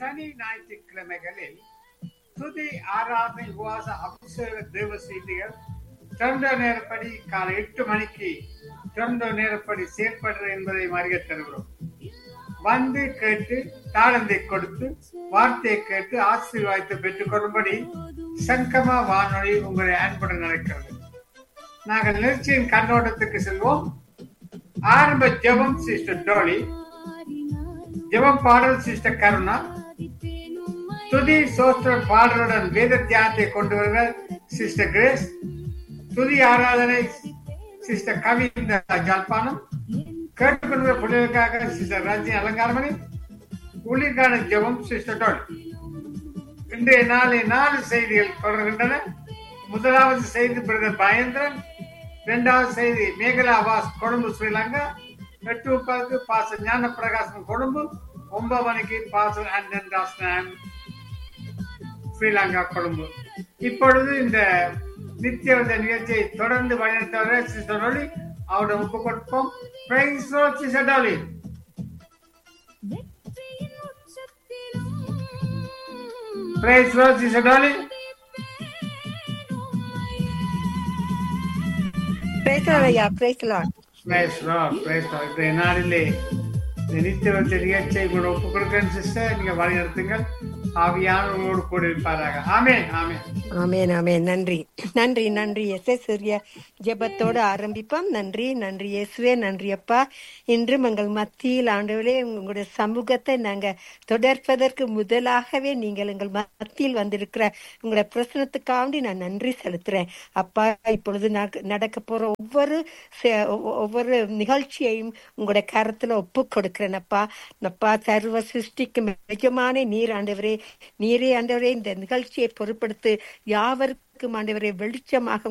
சனி ஞாயிற்றுக்கிழமைகளில் துதி ஆராதனை உபவாச அபிஷேக தேவ செய்திகள் திறந்த நேரப்படி காலை எட்டு மணிக்கு திறந்த நேரப்படி செயற்படுற என்பதை அறிய தருகிறோம் வந்து கேட்டு தாளந்தை கொடுத்து வார்த்தையை கேட்டு ஆசீர்வாதத்தை பெற்றுக் கொள்ளும்படி சங்கமா வானொலி உங்களை அன்புடன் நடக்கிறது நாங்கள் நிகழ்ச்சியின் கண்ணோட்டத்துக்கு செல்வோம் ஆரம்ப ஜெபம் சிஸ்டர் டோலி ஜெபம் பாடல் சிஸ்டர் கருணா துதி சோஸ்திரம் பாடலுடன் வேத தியானத்தை கொண்டு வருவர் சிஸ்டர் கிரேஸ் துதி ஆராதனை சிஸ்டர் கவிந்த ஜாழ்ப்பாணம் கேட்டுக்கொள்கிற பிள்ளைகளுக்காக சிஸ்டர் ரஜினி அலங்காரமணி உள்ளிற்கான ஜெபம் சிஸ்டர் டோல் இன்றைய நாளை நாலு செய்திகள் தொடர்கின்றன முதலாவது செய்தி பிரதர் மகேந்திரன் இரண்டாவது செய்தி மேகலா வாஸ் கொழும்பு ஸ்ரீலங்கா எட்டு முப்பதுக்கு பாச ஞான பிரகாசம் கொழும்பு ஒன்பது மணிக்கு பாச அண்ணன் ராசன் ஸ்ரீலங்கா கொழும்பு இப்பொழுது இந்த நித்திய இந்த நிகழ்ச்சியை தொடர்ந்து வழிநடத்தவர் சிஸ்டர் ஒளி அவருடைய ஒப்பு கொடுப்போம் praise sister Oli praise sister Oli பேசலாம் ஐயா பேசலாம் பிரைஸ் பிரைஸ் இன்றைய நாளிலே இந்த நித்திய நிகழ்ச்சியை கூட ஒப்பு கொடுக்கிறேன் சிஸ்டர் நீங்க வழி நடத்துங்கள் ஆவியானவர்களோடு கூட இருப்பாராக ஆமேன் ஆமேன் ஆமேன் ஆமேன் நன்றி நன்றி நன்றி எஸ் எஸ் சூரிய ஜெபத்தோடு ஆரம்பிப்போம் நன்றி நன்றி இயேசுவே நன்றி அப்பா இன்றும் எங்கள் மத்தியில் ஆண்டவரே உங்களுடைய சமூகத்தை நாங்க தொடர்பதற்கு முதலாகவே நீங்கள் எங்கள் மத்தியில் வந்திருக்கிற உங்களுடைய பிரசனத்துக்காண்டி நான் நன்றி செலுத்துறேன் அப்பா இப்பொழுது நட- நடக்க போற ஒவ்வொரு செ- ஒவ்வொ- ஒவ்வொரு நிகழ்ச்சியையும் உங்களுடைய கரத்துல ஒப்பு கொடுக்கிறேன் அப்பா அப்பா சர்வ சிருஷ்டிக்கு நிஜமான நீர் ஆண்டவரே நீரே ஆண்டவரே இந்த நிகழ்ச்சியை பொறுப்படுத்து யாவருக்கும் ஆண்டவரே வெளிச்சமாக